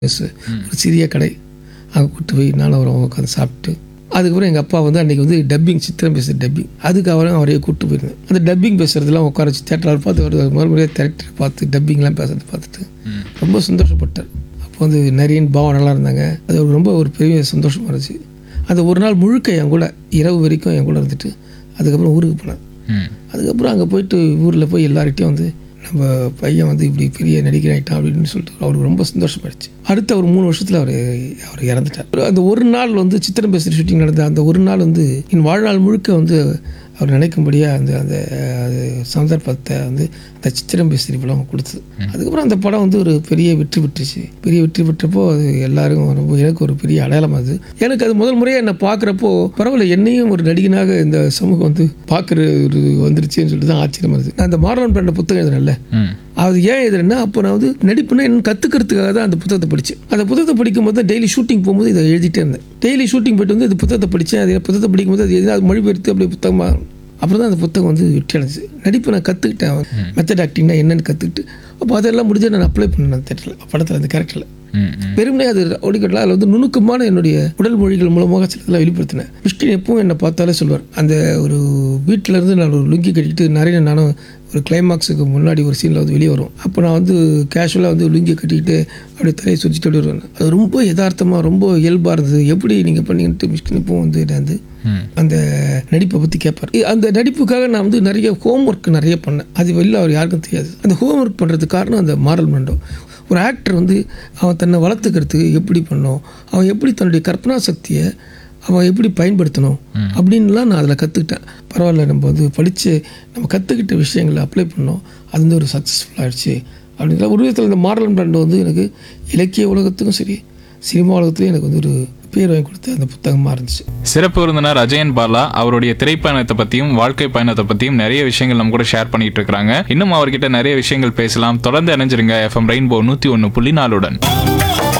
mess ஒரு சிறிய கடை அங்கே கூப்பிட்டு போய் நானும் அவரும் உட்காந்து சாப்பிட்டு அதுக்கப்புறம் எங்கள் அப்பா வந்து அன்றைக்கி வந்து டப்பிங் சித்திரம் பேசுகிற டப்பிங் அதுக்கு அவரையும் அவரையே கூப்பிட்டு போயிருந்தேன் அந்த டப்பிங் பேசுகிறதுலாம் உட்கார வச்சு தேட்டரில் பார்த்து ஒரு மறுபடியும் தேட்டர் பார்த்து டப்பிங்லாம் பேசுறது பார்த்துட்டு ரொம்ப சந்தோஷப்பட்டார் அப்போ வந்து நிறைய பாவம் நல்லா இருந்தாங்க அது ஒரு ரொம்ப ஒரு பெரிய சந்தோஷமாக இருந்துச்சு அந்த ஒரு நாள் முழுக்க என் கூட இரவு வரைக்கும் என் கூட இருந்துட்டு அதுக்கப்புறம் ஊருக்கு போனேன் ம் அதுக்கப்புறம் அங்கே போயிட்டு ஊரில் போய் எல்லார்கிட்டையும் வந்து நம்ம பையன் வந்து இப்படி பெரிய நடிகர் ஆகிட்டான் அப்படின்னு சொல்லிட்டு அவருக்கு ரொம்ப சந்தோஷமாயிடுச்சு அடுத்த ஒரு மூணு வருஷத்தில் அவர் அவர் இறந்துட்டார் அந்த ஒரு நாள் வந்து சித்திரம் பேசுகிற ஷூட்டிங் நடந்த அந்த ஒரு நாள் வந்து என் வாழ்நாள் முழுக்க வந்து அவர் நினைக்கும்படியாக அந்த அந்த அது சந்தர்ப்பத்தை வந்து அந்த சித்திரம் பேசுகிற படம் கொடுத்தது அதுக்கப்புறம் அந்த படம் வந்து ஒரு பெரிய வெற்றி பெற்றுச்சு பெரிய வெற்றி பெற்றப்போ அது எல்லாரும் ரொம்ப எனக்கு ஒரு பெரிய அடையாளம் அது எனக்கு அது முதல் முறையாக என்னை பார்க்குறப்போ பரவாயில்ல என்னையும் ஒரு நடிகனாக இந்த சமூகம் வந்து பார்க்குற ஒரு வந்துருச்சுன்னு சொல்லிட்டு தான் ஆச்சரியமா இருந்தது நான் அந்த மாரலன் பிராண்ட புத்தகம் எழுதுனேன்ல ம் அது ஏன் எழுதுறேன்னா அப்போ நான் வந்து நடிப்புனா என்ன கற்றுக்கிறதுக்காக தான் அந்த புத்தகத்தை படித்தேன் அந்த புத்தகத்தை படிக்கும்போது தான் டெய்லி ஷூட்டிங் போகும்போது இதை எழுதிட்டே இருந்தேன் டெய்லி ஷூட்டிங் போயிட்டு வந்து இந்த புத்தகத்தை படித்தேன் அது புத்தகத்தை படிக்கும்போது அது எதாவது மொழிபெயர்த்து அப்படியே புத்தகமாக அப்புறம் தான் அந்த புத்தகம் வந்து வெற்றி அடைஞ்சு நடிப்பு நான் கற்றுக்கிட்டேன் மெத்தட் ஆக்டிங்னா என்னென்னு கற்றுக்கிட்டு அப்போ அதெல்லாம் முடிஞ்சு நான் அப்ளை பண்ணேன் தேட்டரில் படத்தில் அந்த கேரக்டரில் ம் ம் பெருமையை அது ஓடிக்கட்டல அதில் வந்து நுணுக்கமான என்னுடைய உடல் மொழிகள் மூலமாக சிலதெல்லாம் வெளிப்படுத்தினேன் மிஷ்கின் எப்பவும் என்னை பார்த்தாலே சொல்வார் அந்த ஒரு வீட்டில் இருந்து நான் ஒரு லுங்கி கட்டிட்டு நிறைய நானும் ஒரு கிளைமாக்ஸுக்கு முன்னாடி ஒரு சீனில் வந்து வெளியே வரும் அப்போ நான் வந்து கேஷுவலாக வந்து லுங்கி கட்டிக்கிட்டு அப்படியே தலையை சுற்றிட்டு அப்படியே வருவேன் அது ரொம்ப யதார்த்தமாக ரொம்ப இயல்பாக இருந்தது எப்படி நீங்கள் பண்ணீங்கன்ட்டு மிஷ்கின் எப்பவும் வந்து என்னை வந்து ம் அந்த நடிப்பை பற்றி கேட்பார் அந்த நடிப்புக்காக நான் வந்து நிறைய ஹோம் ஒர்க் நிறைய பண்ணேன் அது வெளில அவர் யாருக்கும் தெரியாது அந்த ஹோம் ஒர்க் பண்ணுறதுக்கு காரணம் அந்த மாரல் மண்டம் ஒரு ஆக்டர் வந்து அவன் தன்னை வளர்த்துக்கிறதுக்கு எப்படி பண்ணணும் அவன் எப்படி தன்னுடைய கற்பனா சக்தியை அவன் எப்படி பயன்படுத்தணும் அப்படின்லாம் நான் அதில் கற்றுக்கிட்டேன் பரவாயில்ல நம்ம வந்து படித்து நம்ம கற்றுக்கிட்ட விஷயங்களை அப்ளை பண்ணோம் அது வந்து ஒரு சக்ஸஸ்ஃபுல் ஆயிடுச்சு அப்படிங்கிற ஒரு விதத்தில் இந்த மாரல் பிராண்ட் வந்து எனக்கு இலக்கிய உலகத்துக்கும் சரி சினிமா உலகத்துலையும் எனக்கு வந்து ஒரு பேர் வாங்கி கொடுத்த அந்த புத்தகமாக இருந்துச்சு சிறப்பு விருந்தினர் அஜயன் பாலா அவருடைய திரைப்பயணத்தை பத்தியும் வாழ்க்கை பயணத்தை பத்தியும் நிறைய விஷயங்கள் நம்ம கூட ஷேர் பண்ணிட்டு இருக்காங்க இன்னும் அவர்கிட்ட நிறைய விஷயங்கள் பேசலாம் தொடர்ந்து இணைஞ்சிருங்க எஃப்எம் ரெயின்போ நூத்தி ஒன்னு புள்ளி நாலுடன்